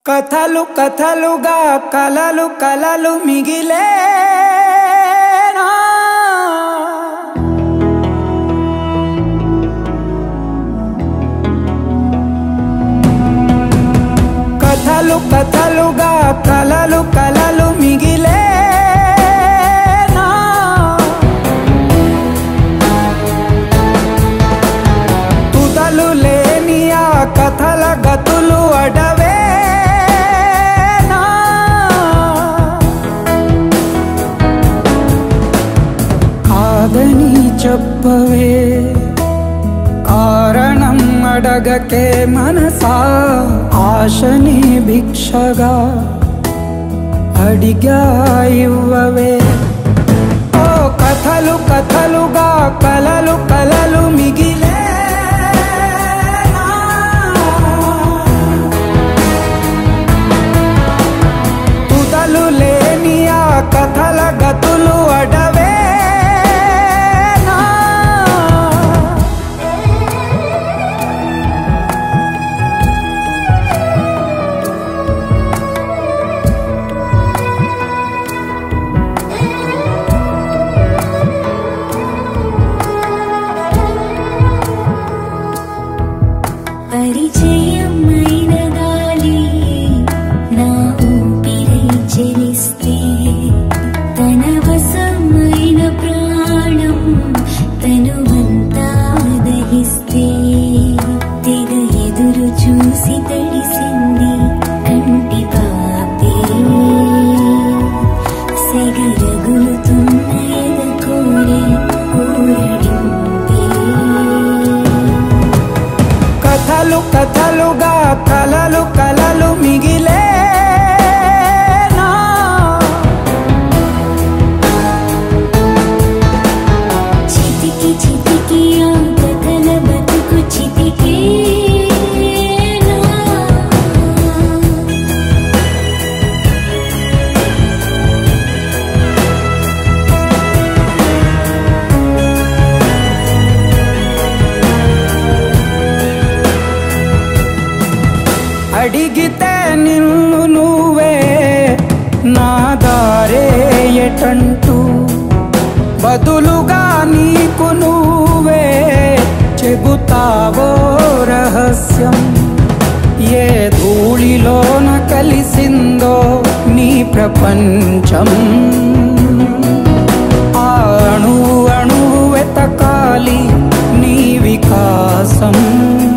కథలు కథలుగా కలలు కలలు మిగిలే కథలు కథలుగా కలలు కలలు మిగిలే తుదలు లేని ఆ కథల గతులు అడవే కాదని చెప్పవే కారణం అడగకే మనసా ఆశని భిక్షగా అడిగా ఇవ్వవే ఓ కథలు కథలుగా కలలు కలలు మిగిలే తుదలు లేని ఆ కథల గతులు అడవే పరిచయమైన గాలి నా ఊపిరై చెలిస్తే తన వశమైన ప్రాణం తనువంతా దహిస్తే తెగ ఎదురు చూసి తడిసింది కంటి పాపే సెగరగులుతున్న ఎద కోరే ఊరడింపే కథలు కథలుగా కలలు కలలు మిగిలే చితికి చితికి ఆ కథల బతుకు చితికేనా అడిగితే నిన్ను నువ్వే నా దారే ఎటంటూ బదులుగా నీకు నువ్వే చెబుతావో రహస్యం ఏ ధూళిలోన కలిసిందో నీ ప్రపంచం ఆ అణు అణు వెతకాలి నీ వికాసం